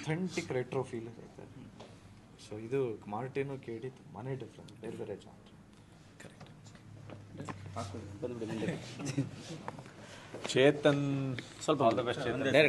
Authentic retro feel ಇರುತ್ತೆ so ಇದು ಮಾರ್ಟಿನು ಕೇಳಿ ತುಂಬಾನೇ ಡಿಫ್ರೆಂಟ್ ಬೇರೆ ಬೇರೆ ಜಾನ್ರ್ ಚೇತನ್ ಸ್ವಲ್ಪ all the best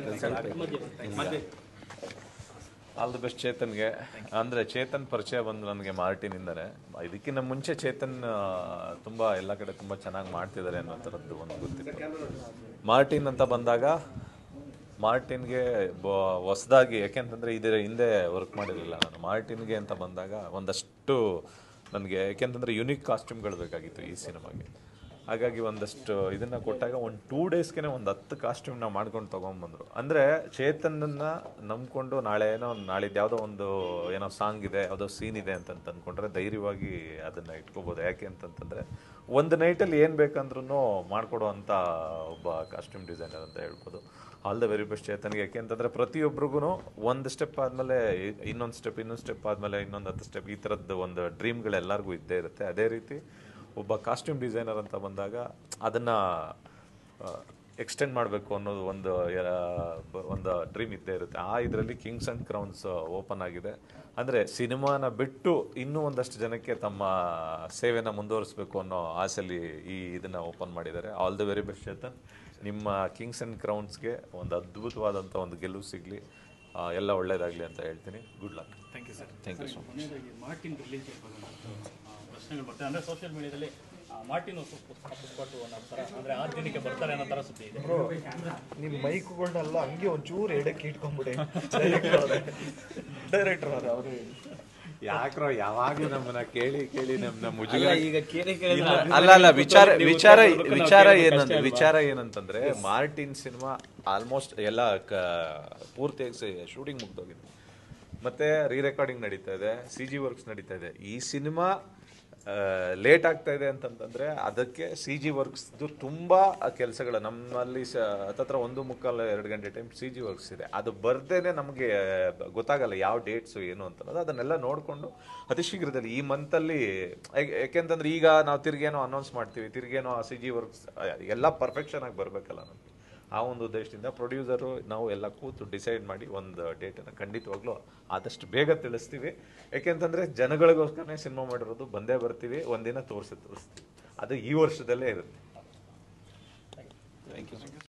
all the best ಚೇತನ್ಗೆ ಅಂದ್ರೆ ಚೇತನ್ ಪರಿಚಯ ಬಂದು ನನಗೆ ಮಾರ್ಟಿನಿಂದನೇ ಇದಕ್ಕಿಂತ ಮುಂಚೆ ಚೇತನ್ ಆ, ತುಂಬಾ ಎಲ್ಲ ಕಡೆ ತುಂಬಾ ಚೆನ್ನಾಗಿ ಮಾಡ್ತಿದ್ದಾರೆ ಅನ್ನೋ ಥರದ್ದು ಒಂದು ಗೊತ್ತಿತ್ತು ಮಾರ್ಟಿನ್ ಅಂತ ಬಂದಾಗ ಮಾರ್ಟಿನ್ಗೆ ಹೊಸದಾಗಿ ಯಾಕೆಂತಂದ್ರೆ ಇದರ ಹಿಂದೆ ವರ್ಕ್ ಮಾಡಿರಲಿಲ್ಲ ನಾನು ಮಾರ್ಟಿನ್ಗೆ ಅಂತ ಬಂದಾಗ ಒಂದಷ್ಟು ನನಗೆ ಯಾಕೆಂತಂದ್ರೆ ಯುನಿಕ್ ಕಾಸ್ಟ್ಯೂಮ್ಗಳು ಬೇಕಾಗಿತ್ತು ಈ ಸಿನಿಮಾಗೆ ಹಾಗಾಗಿ ಒಂದಷ್ಟು ಇದನ್ನ ಕೊಟ್ಟಾಗ ಒಂದು ಟೂ ಡೇಸ್ಗೆ ಒಂದು ಹತ್ತು ಕಾಸ್ಟ್ಯೂಮ್ನ ಮಾಡ್ಕೊಂಡು ತೊಗೊಂಬಂದ್ರು ಅಂದರೆ ಚೇತನನ್ನ ನಂಬ್ಕೊಂಡು ನಾಳೆ ಏನೋ ನಾಳಿದ್ದು ಯಾವುದೋ ಒಂದು ಏನೋ ಸಾಂಗ್ ಇದೆ ಯಾವುದೋ ಸೀನ್ ಇದೆ ಅಂತ ಅಂದ್ಕೊಂಡ್ರೆ ಧೈರ್ಯವಾಗಿ ಅದನ್ನು ಇಟ್ಕೋಬೋದು ಯಾಕೆ ಅಂತಂತಂದರೆ ಒಂದು ನೈಟಲ್ಲಿ ಏನು ಬೇಕಂದ್ರೂ ಮಾಡಿಕೊಡುವಂಥ ಒಬ್ಬ ಕಾಸ್ಟ್ಯೂಮ್ ಡಿಸೈನರ್ ಅಂತ ಹೇಳ್ಬೋದು ಆಲ್ ದ ವೆರಿ ಬೆಸ್ಟ್ ಚೇತನ್ಗೆ ಯಾಕೆ ಅಂತಂದರೆ ಪ್ರತಿಯೊಬ್ಬರಿಗೂ ಒಂದು ಸ್ಟೆಪ್ ಆದಮೇಲೆ ಇನ್ನೊಂದು ಸ್ಟೆಪ್ ಇನ್ನೊಂದು ಸ್ಟೆಪ್ ಆದಮೇಲೆ ಇನ್ನೊಂದು ಹತ್ತು ಸ್ಟೆಪ್ ಈ ಥರದ್ದು ಒಂದು ಡ್ರೀಮ್ಗಳು ಎಲ್ಲರಿಗೂ ಇದ್ದೇ ಇರುತ್ತೆ ಅದೇ ರೀತಿ ಒಬ್ಬ ಕಾಸ್ಟ್ಯೂಮ್ ಡಿಸೈನರ್ ಅಂತ ಬಂದಾಗ ಅದನ್ನು ಎಕ್ಸ್ಟೆಂಡ್ ಮಾಡಬೇಕು ಅನ್ನೋದು ಒಂದು ಆ, ಬ- ಒಂದು ಡ್ರೀಮ್ ಇದ್ದೇ ಇರುತ್ತೆ ಆ ಇದರಲ್ಲಿ ಕಿಂಗ್ಸ್ ಆ್ಯಂಡ್ ಕ್ರೌನ್ಸ್ ಓಪನ್ ಆಗಿದೆ ಅಂದರೆ ಸಿನಿಮಾನ ಬಿಟ್ಟು ಇನ್ನೂ ಒಂದಷ್ಟು ಜನಕ್ಕೆ ತಮ್ಮ ಸೇವೆನ ಮುಂದುವರಿಸಬೇಕು ಅನ್ನೋ ಆಸೆಯಲ್ಲಿ ಈ ಇದನ್ನು ಓಪನ್ ಮಾಡಿದ್ದಾರೆ all the very best Chetan ನಿಮ್ಮ ಕಿಂಗ್ಸ್ ಆ್ಯಂಡ್ ಕ್ರೌನ್ಸ್ಗೆ ಒಂದು ಅದ್ಭುತವಾದಂಥ ಒಂದು ಗೆಲುವು ಸಿಗಲಿ ಎಲ್ಲ ಒಳ್ಳೇದಾಗಲಿ ಅಂತ ಹೇಳ್ತೀನಿ good luck thank you sir thank you so much ಕೊನೆಯದಾಗಿ ಮಾರ್ಟಿನ್ ರಿಲೀಸ್ ಪ್ರಶ್ನೆಗಳು ಬರ್ತವೆ ಅಂದ್ರೆ ಸೋಷಿಯಲ್ ಮೀಡಿಯಾದಲ್ಲಿ ಮಾರ್ಟಿನ್ ಪುಷ್ಪಟ್ಟು ಅನ್ನೋ ಥರ ಅಂದ್ರೆ ಆ ದಿನಕ್ಕೆ ಬರ್ತಾರೆ ಅನ್ನೋ ಥರ ಸುದ್ದಿ ಇದೆ ನಿಮ್ಮ ಮೈಕ್ಗಳನ್ನೆಲ್ಲ ಹಂಗೆ ಒಂಚೂರು ಎಡಕ್ಕೆ ಇಟ್ಕೊಂಡ್ಬಿಡಿ ಡೈರೆಕ್ಟರ್ ಅವ್ರೆ ಅವರು ಯಾಕ್ರೋ ಯಾವಾಗ್ಲೂ ನಮ್ಮನ್ನ ಕೇಳಿ ಕೇಳಿ ನಮ್ಮನ್ನ ಮುಜುಗ ಅಲ್ಲ, ಈಗ ಕೇಳಿ ಕೇಳಿ ಇಲ್ಲ, ನಾವು ಅಲ್ಲ ಅಲ್ಲ ವಿಚಾರ ನೀವು ವಿಚಾರ ಗೊತ್ತಿರೋದಕ್ಕೂ ನಾವು ವಿಚಾರ ಕೇಳ್ಬೇಕು ಏನಂತ ಅಷ್ಟೇ ಅಲ್ವಾ? ವಿಚಾರ ಏನಂತಂದ್ರೆ ಮಾರ್ಟಿನ್ ಸಿನಿಮಾ ಆಲ್ಮೋಸ್ಟ್ ಎಲ್ಲ ಕ- ಪೂರ್ತಿಯಾಗಿ ಶೂಟಿಂಗ್ ಮುಗ್ದೋಗಿದೆ ಮತ್ತೆ ರೀ ರೆಕಾರ್ಡಿಂಗ್ ನಡೀತಾ ಇದೆ ಸಿ ಜಿ ವರ್ಕ್ಸ್ ನಡೀತಾ ಇದೆ ಈ ಸಿನಿಮಾ ಲೇಟ್ ಆಗ್ತಾ ಇದೆ ಅಂತಂತಂದ್ರೆ ಅದಕ್ಕೆ ಸಿ ಜಿ ವರ್ಕ್ಸ್ದು ತುಂಬಾ ಕೆಲಸಗಳು ನಮ್ಮಲ್ಲಿ ಸ ಹತ್ತತ್ರ ಒಂದು ಮುಕ್ಕಾಲು ಎರಡು ಗಂಟೆ ಟೈಮ್ ಸಿ ಜಿ ವರ್ಕ್ಸ್ ಇದೆ ಅದು ಬರ್ದೇನೆ ನಮಗೆ ಗೊತ್ತಾಗಲ್ಲ ಯಾವ ಡೇಟ್ಸು ಏನು ಅಂತ ಅನ್ನೋದು ಅದನ್ನೆಲ್ಲ ನೋಡಿಕೊಂಡು ಅತಿ ಶೀಘ್ರದಲ್ಲಿ ಈ ಮಂತಲ್ಲಿ ಯಾಕೆಂತಂದ್ರೆ ಈಗ ನಾವು ತಿರ್ಗೇನೋ ಅನೌನ್ಸ್ ಮಾಡ್ತೀವಿ ತಿರ್ಗೇನೋ ಸಿ ಜಿ ವರ್ಕ್ಸ್ ಎಲ್ಲ ಪರ್ಫೆಕ್ಷನ್ ಆಗಿ ಬರಬೇಕಲ್ಲ ನಮಗೆ ಆ ಒಂದು ಉದ್ದೇಶದಿಂದ ಪ್ರೊಡ್ಯೂಸರು ನಾವು ಎಲ್ಲ ಕೂತು ಡಿಸೈಡ್ ಮಾಡಿ ಒಂದು ಡೇಟನ್ನು ಖಂಡಿತವಾಗ್ಲೂ ಆದಷ್ಟು ಬೇಗ ತಿಳಿಸ್ತೀವಿ ಯಾಕೆಂತಂದ್ರೆ ಜನಗಳಿಗೋಸ್ಕರನೇ ಸಿನಿಮಾ ಮಾಡಿರೋದು ಬಂದೇ ಬರ್ತೀವಿ ಒಂದಿನ ತೋರಿಸಿ ತೋರಿಸ್ತೀವಿ ಅದು ಈ ವರ್ಷದಲ್ಲೇ ಇರುತ್ತೆ